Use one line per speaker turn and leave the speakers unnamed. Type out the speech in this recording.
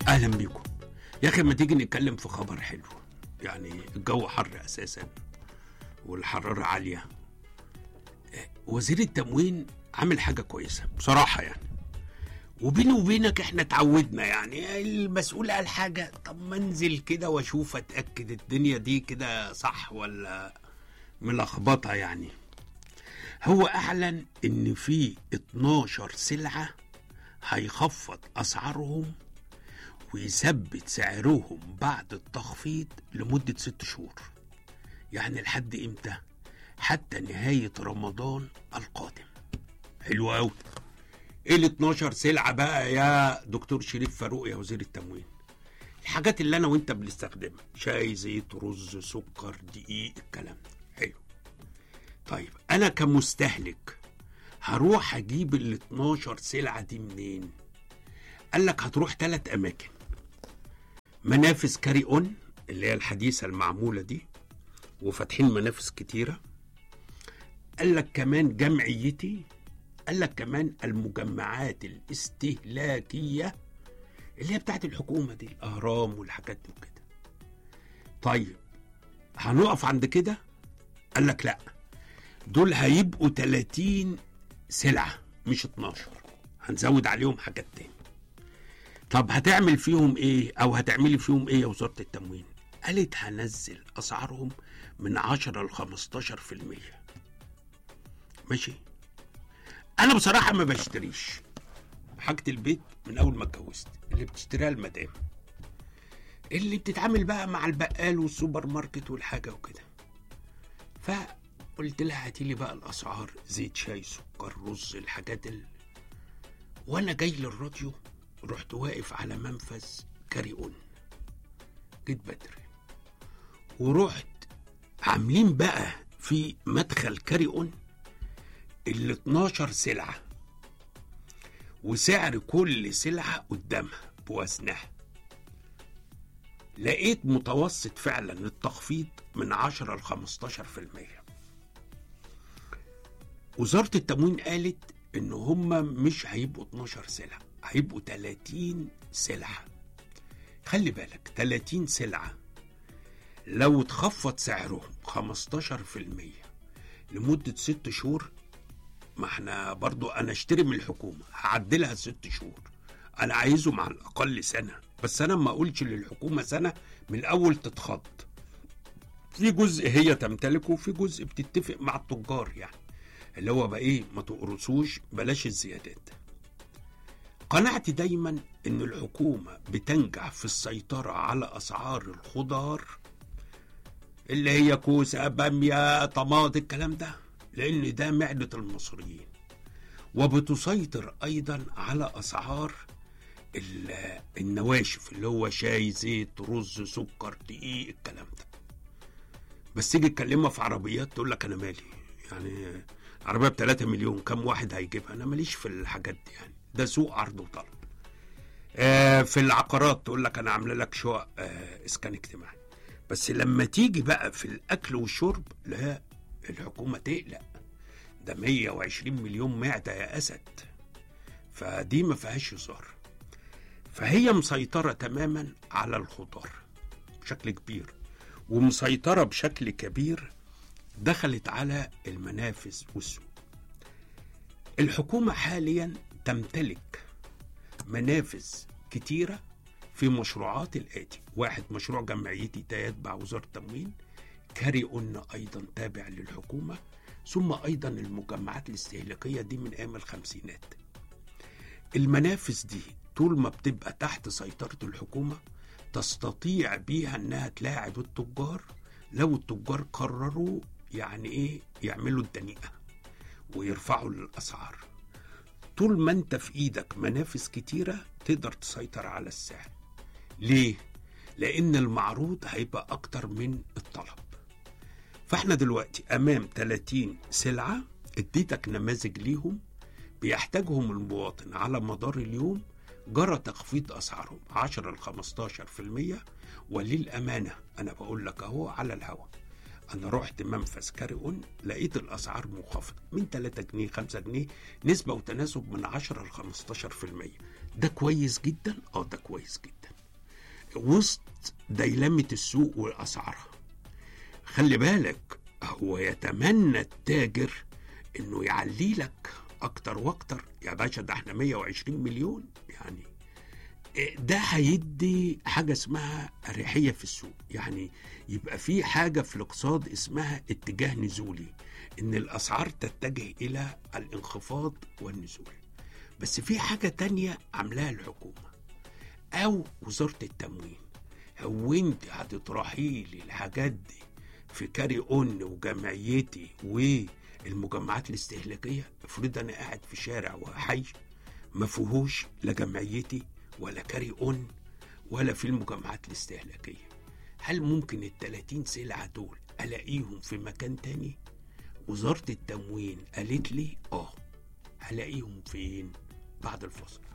اهلا بيكم يا اخي ما تيجي نتكلم في خبر حلو يعني الجو حر اساسا والحراره عاليه وزير التموين عامل حاجه كويسه بصراحه يعني وبيني وبينك احنا اتعودنا يعني المسؤول قال حاجه طب ما انزل كده واشوف اتاكد الدنيا دي كده صح ولا ملخبطه يعني هو اعلن ان في 12 سلعه هيخفض اسعارهم ويثبت سعرهم بعد التخفيض لمدة ست شهور يعني لحد امتى حتى نهاية رمضان القادم حلو قوي ايه ال 12 سلعة بقى يا دكتور شريف فاروق يا وزير التموين الحاجات اللي انا وانت بنستخدمها شاي زيت رز سكر دقيق الكلام ده حلو طيب انا كمستهلك هروح اجيب ال 12 سلعة دي منين قال لك هتروح ثلاث اماكن منافذ كاري اون اللي هي الحديثه المعموله دي وفاتحين منافذ كتيره قال لك كمان جمعيتي قال لك كمان المجمعات الاستهلاكيه اللي هي بتاعت الحكومه دي الاهرام والحاجات دي وكده طيب هنقف عند كده قال لك لا دول هيبقوا 30 سلعه مش 12 هنزود عليهم حاجات تاني طب هتعمل فيهم ايه او هتعملي فيهم ايه يا وزاره التموين قالت هنزل اسعارهم من 10 ل 15% ماشي انا بصراحه ما بشتريش حاجه البيت من اول ما اتجوزت اللي بتشتريها المدام اللي بتتعامل بقى مع البقال والسوبر ماركت والحاجه وكده فقلت لها هاتي لي بقى الاسعار زيت شاي سكر رز الحاجات ال... وانا جاي للراديو رحت واقف على منفذ كاريون جيت بدري ورحت عاملين بقى في مدخل كاريون ال 12 سلعة وسعر كل سلعة قدامها بوزنها لقيت متوسط فعلا التخفيض من 10 ل 15% وزارة التموين قالت ان هم مش هيبقوا 12 سلعة هيبقوا 30 سلعة خلي بالك 30 سلعة لو اتخفض سعرهم 15% لمدة ست شهور ما احنا برضو انا اشتري من الحكومة هعدلها ست شهور انا عايزهم على الاقل سنة بس انا ما اقولش للحكومة سنة من الاول تتخض في جزء هي تمتلكه وفي جزء بتتفق مع التجار يعني اللي هو بقى ايه ما تقرصوش بلاش الزيادات قناعتي دايما ان الحكومة بتنجح في السيطرة على اسعار الخضار اللي هي كوسة بامية طماطم الكلام ده لان ده معدة المصريين وبتسيطر ايضا على اسعار ال- النواشف اللي هو شاي زيت رز سكر دقيق الكلام ده بس تيجي تكلمها في عربيات تقول لك انا مالي يعني عربيه ب 3 مليون كم واحد هيجيبها انا ماليش في الحاجات دي يعني ده سوق عرض وطلب آه في العقارات تقول لك انا عامله لك شقق آه اسكان اجتماعي بس لما تيجي بقى في الاكل والشرب لا الحكومه تقلق ده 120 مليون معده يا اسد فدي ما فيهاش هزار فهي مسيطره تماما على الخضار بشكل كبير ومسيطره بشكل كبير دخلت على المنافذ والسوق الحكومة حاليا تمتلك منافذ كتيرة في مشروعات الآتي واحد مشروع جمعيتي يتبع وزارة التموين كاري قلنا أيضا تابع للحكومة ثم أيضا المجمعات الاستهلاكية دي من أيام الخمسينات المنافذ دي طول ما بتبقى تحت سيطرة الحكومة تستطيع بيها انها تلاعب التجار لو التجار قرروا يعني ايه يعملوا الدنيئة ويرفعوا الاسعار طول ما انت في ايدك منافذ كتيرة تقدر تسيطر على السعر ليه؟ لان المعروض هيبقى اكتر من الطلب فاحنا دلوقتي امام 30 سلعة اديتك نماذج ليهم بيحتاجهم المواطن على مدار اليوم جرى تخفيض اسعارهم 10 ل 15% وللامانه انا بقول لك اهو على الهوا انا رحت منفذ كاريون لقيت الاسعار منخفضه من 3 جنيه 5 جنيه نسبه وتناسب من 10 ل 15% ده كويس جدا اه ده كويس جدا وسط ديلمة السوق وأسعارها خلي بالك هو يتمنى التاجر انه يعلي لك اكتر واكتر يا باشا ده احنا 120 مليون يعني إيه ده هيدي حاجه اسمها اريحيه في السوق يعني يبقى في حاجه في الاقتصاد اسمها اتجاه نزولي ان الاسعار تتجه الى الانخفاض والنزول بس في حاجه تانية عاملاها الحكومه او وزاره التموين هو انت هتطرحي لي الحاجات دي في كاري اون وجمعيتي والمجمعات الاستهلاكيه افرض انا قاعد في شارع وحي ما فيهوش لا جمعيتي ولا كاري اون ولا في المجمعات الاستهلاكيه هل ممكن ال 30 سلعه دول الاقيهم في مكان تاني وزاره التموين قالت لي اه هلاقيهم فين بعد الفصل